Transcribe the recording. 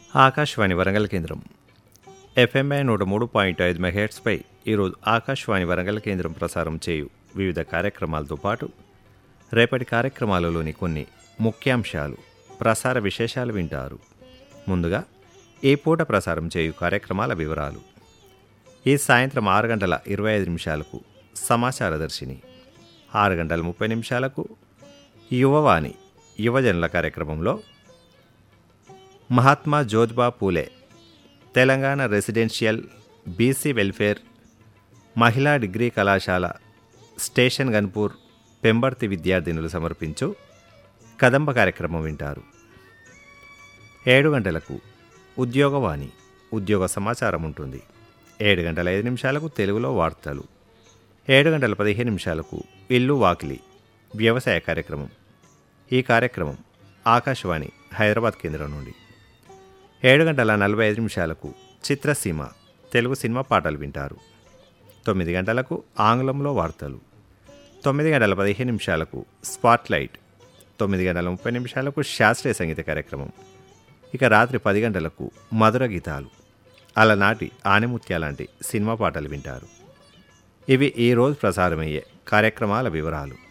ఆకాశవాణి వరంగల్ కేంద్రం ఎఫ్ఎంఐ నూట మూడు పాయింట్ ఐదు మెగాహెట్స్పై ఈరోజు ఆకాశవాణి వరంగల్ కేంద్రం ప్రసారం చేయు వివిధ కార్యక్రమాలతో పాటు రేపటి కార్యక్రమాలలోని కొన్ని ముఖ్యాంశాలు ప్రసార విశేషాలు వింటారు ముందుగా ఈ పూట ప్రసారం చేయు కార్యక్రమాల వివరాలు ఈ సాయంత్రం ఆరు గంటల ఇరవై ఐదు నిమిషాలకు సమాచార దర్శిని ఆరు గంటల ముప్పై నిమిషాలకు యువవాణి యువజనుల కార్యక్రమంలో Mahatma Jyotiba Phule Telangana residential BC welfare మహిళా డిగ్రీ కళాశాల స్టేషన్ గన్పూర్ పెంబర్తి విద్యార్థినులు సమర్పించు కదంబ కార్యక్రమం వింటారు ఏడు గంటలకు ఉద్యోగవాణి ఉద్యోగ సమాచారం ఉంటుంది ఏడు గంటల ఐదు నిమిషాలకు తెలుగులో వార్తలు ఏడు గంటల పదిహేను నిమిషాలకు ఇల్లు వాకిలి వ్యవసాయ కార్యక్రమం ఈ కార్యక్రమం ఆకాశవాణి హైదరాబాద్ కేంద్రం నుండి ఏడు గంటల నలభై ఐదు నిమిషాలకు చిత్రసీమ తెలుగు సినిమా పాటలు వింటారు తొమ్మిది గంటలకు ఆంగ్లంలో వార్తలు తొమ్మిది గంటల పదిహేను నిమిషాలకు స్పాట్లైట్ తొమ్మిది గంటల ముప్పై నిమిషాలకు శాస్త్రీయ సంగీత కార్యక్రమం ఇక రాత్రి పది గంటలకు మధుర గీతాలు అలనాటి ఆనిముత్య లాంటి సినిమా పాటలు వింటారు ఇవి ఈ రోజు ప్రసారమయ్యే కార్యక్రమాల వివరాలు